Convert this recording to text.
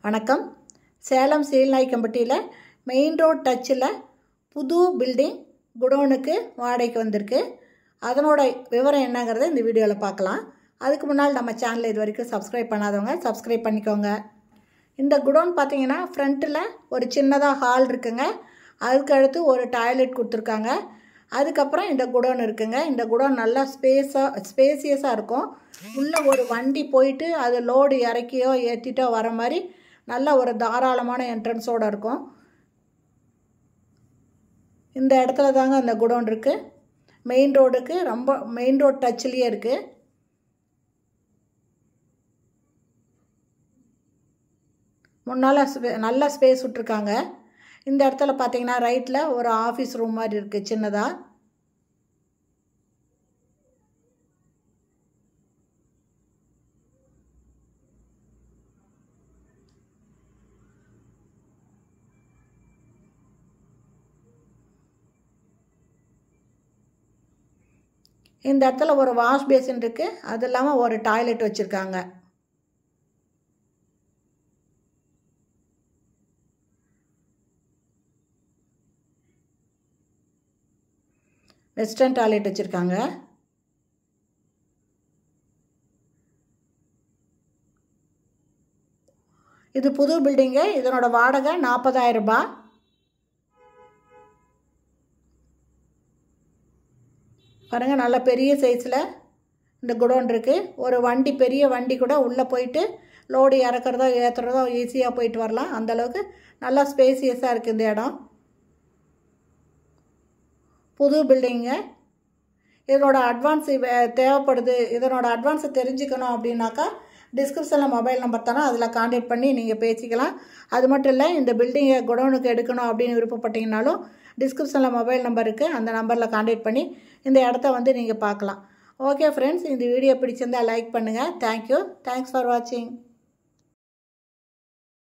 வணக்கம் சேலம் சீல்நாய்க்கம்பட்டியில் main road டச்சில் புது பில்டிங் குடோனுக்கு வாடகைக்கு வந்திருக்கு அதனோட விவரம் என்னங்கிறத இந்த வீடியோவில் பார்க்கலாம் அதுக்கு முன்னால் நம்ம சேனலை இது வரைக்கும் சப்ஸ்கிரைப் பண்ணாதவங்க சப்ஸ்கிரைப் பண்ணிக்கோங்க இந்த குடோன் பார்த்தீங்கன்னா ஃப்ரண்ட்டில் ஒரு சின்னதாக ஹால் இருக்குங்க அதுக்கு அடுத்து ஒரு டாய்லெட் கொடுத்துருக்காங்க அதுக்கப்புறம் இந்த குடோன் இருக்குங்க இந்த குடோன் நல்லா ஸ்பேஸாக ஸ்பேசியஸாக இருக்கும் உள்ளே ஒரு வண்டி போயிட்டு அது லோடு இறக்கியோ ஏற்றிட்டோ வர மாதிரி நல்ல ஒரு தாராளமான என்ட்ரன்ஸோடு இருக்கும் இந்த இடத்துல தாங்க அந்த குடோன் இருக்குது மெயின் ரோடுக்கு ரொம்ப மெயின் ரோட் டச்சிலேயே இருக்குது முன்னால் ஸ்பே நல்ல ஸ்பேஸ் விட்ருக்காங்க இந்த இடத்துல பார்த்தீங்கன்னா ரைட்டில் ஒரு ஆஃபீஸ் ரூம் மாதிரி இருக்குது சின்னதாக இந்த இடத்துல ஒரு வாஷ் பேசின் இருக்குது அது இல்லாமல் ஒரு டாய்லெட் வச்சுருக்காங்க வெஸ்டர்ன் டாய்லெட் வச்சுருக்காங்க இது புது பில்டிங்கு இதனோட வாடகை நாற்பதாயிரம் ரூபாய் பாருங்கள் நல்ல பெரிய சைஸில் இந்த குடோன் இருக்குது ஒரு வண்டி பெரிய வண்டி கூட உள்ளே போயிட்டு லோடு இறக்குறதோ ஏற்றுறதோ ஈஸியாக போயிட்டு வரலாம் அந்தளவுக்கு நல்லா ஸ்பேசியஸாக இருக்குது இந்த இடம் புது பில்டிங்கு இதனோட அட்வான்ஸ் தேவைப்படுது இதனோட அட்வான்ஸை தெரிஞ்சுக்கணும் அப்படின்னாக்கா டிஸ்கிரிப்ஷனில் மொபைல் நம்பர் தானே அதில் காண்டாக்ட் பண்ணி நீங்கள் பேசிக்கலாம் அது மட்டும் இல்லை இந்த பில்டிங்கை குடோனுக்கு எடுக்கணும் அப்படின்னு விருப்பப்பட்டீங்கனாலும் டிஸ்கிரிப்ஷனில் மொபைல் நம்பர் இருக்குது அந்த நம்பரில் காண்டாக்ட் பண்ணி இந்த இடத்த வந்து நீங்கள் பார்க்கலாம் ஓகே ஃப்ரெண்ட்ஸ் இந்த வீடியோ பிடிச்சிருந்தால் லைக் பண்ணுங்கள் தேங்க்யூ தேங்க்ஸ் ஃபார் வாட்சிங்